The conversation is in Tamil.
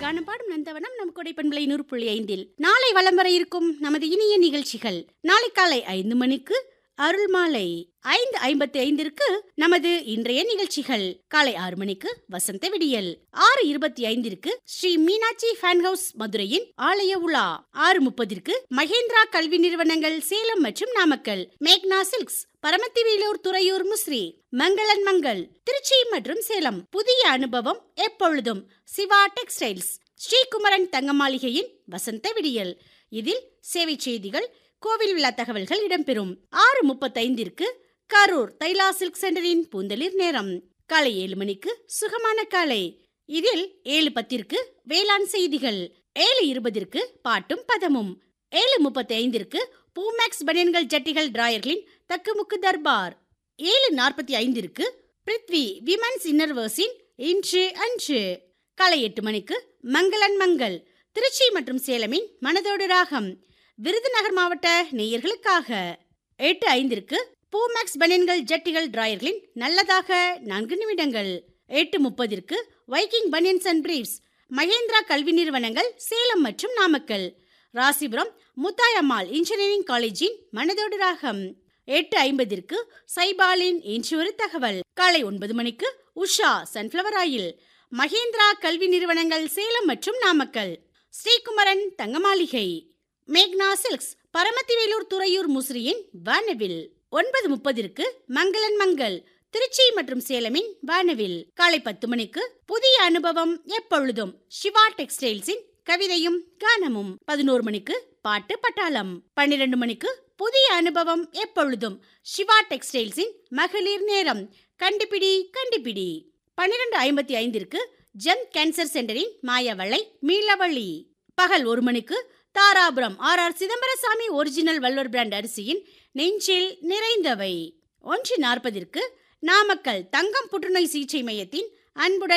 கானம் பாடும் நந்தவனம் நம் கொடை பண்பலை நூறு புள்ளி ஐந்தில் நாளை வலம் வர இருக்கும் நமது இனிய நிகழ்ச்சிகள் நாளை காலை ஐந்து மணிக்கு அருள் மாலை ஐந்து ஐம்பத்தி ஐந்திற்கு நமது இன்றைய நிகழ்ச்சிகள் காலை ஆறு மணிக்கு வசந்த விடியல் ஆறு இருபத்தி ஐந்திற்கு ஸ்ரீ மீனாட்சி ஃபேன் ஹவுஸ் மதுரையின் ஆலய உலா ஆறு முப்பதிற்கு மகேந்திரா கல்வி நிறுவனங்கள் சேலம் மற்றும் நாமக்கல் மேக்னா சில்க்ஸ் பரமத்திவேலூர் துறையூர் முஸ்ரி மங்களன் மங்கள் திருச்சி மற்றும் சேலம் புதிய அனுபவம் எப்பொழுதும் சிவா டெக்ஸ்டைல்ஸ் ஸ்ரீகுமரன் தங்க மாளிகையின் வசந்த விடியல் இதில் சேவை செய்திகள் கோவில் விழா தகவல்கள் இடம்பெறும் ஆறு முப்பத்தைந்திற்கு கரூர் தைலா சில்க் சென்டரின் பூந்தளிர் நேரம் காலை ஏழு மணிக்கு சுகமான காலை இதில் ஏழு பத்திற்கு வேளாண் செய்திகள் ஏழு இருபதிற்கு பாட்டும் பதமும் ஏழு முப்பத்தி ஐந்திற்கு பூமேக்ஸ் பனியன்கள் ஜட்டிகள் டிராயர்களின் தக்குமுக்கு தர்பார் ஏழு நாற்பத்தி ஐந்திற்கு பிருத்வி விமன்ஸ் இன்னர்வர்ஸின் இன்று அன்று காலை எட்டு மணிக்கு மங்களன் மங்கள் திருச்சி மற்றும் சேலமின் மனதோடு ராகம் விருதுநகர் மாவட்ட நேயர்களுக்காக எட்டு ஐந்திற்கு பூமேக்ஸ் பனியன்கள் ஜட்டிகள் டிராயர்களின் நல்லதாக நான்கு நிமிடங்கள் எட்டு முப்பதிற்கு Viking banians and briefs Mahendra கல்வி நிறுவனங்கள் சேலம் மற்றும் நாமக்கல் ராசிபுரம் முத்தாயம்மாள் இன்ஜினியரிங் காலேஜின் மனதோடு ராகம் எட்டு ஐம்பதிற்கு சைபாலின் இன்று ஒரு தகவல் காலை ஒன்பது மணிக்கு உஷா சன்ஃப்ளவர் ஆயில் மகேந்திரா கல்வி நிறுவனங்கள் சேலம் மற்றும் நாமக்கல் ஸ்ரீகுமரன் தங்கமாளிகை மேக்னா சில்க்ஸ் பரமத்திவேலூர் துறையூர் முசிறியின் வானவில் ஒன்பது முப்பதிற்கு மங்களன் மங்கள் திருச்சி மற்றும் சேலமின் வானவில் காலை பத்து மணிக்கு புதிய அனுபவம் எப்பொழுதும் சிவா டெக்ஸ்டைல்ஸின் கவிதையும் கானமும் பதினோரு மணிக்கு பாட்டு பட்டாளம் பன்னிரண்டு மணிக்கு புதிய அனுபவம் எப்பொழுதும் சிவா டெக்ஸ்டைல்ஸின் மகளிர் நேரம் கண்டுபிடி கண்டுபிடி பன்னிரண்டு ஐம்பத்தி ஐந்திற்கு ஜெம் கேன்சர் சென்டரின் மாயவளை மீளவழி பகல் ஒரு மணிக்கு Dharapuram R R Chidambarasamy original Vallur brand அரிசியின் நெஞ்சில் நிறைந்தவை ஒன்று நாற்பதிற்கு நாமக்கல் தங்கம் புற்றுநோய் சிகிச்சை மையத்தின் அன்புடன்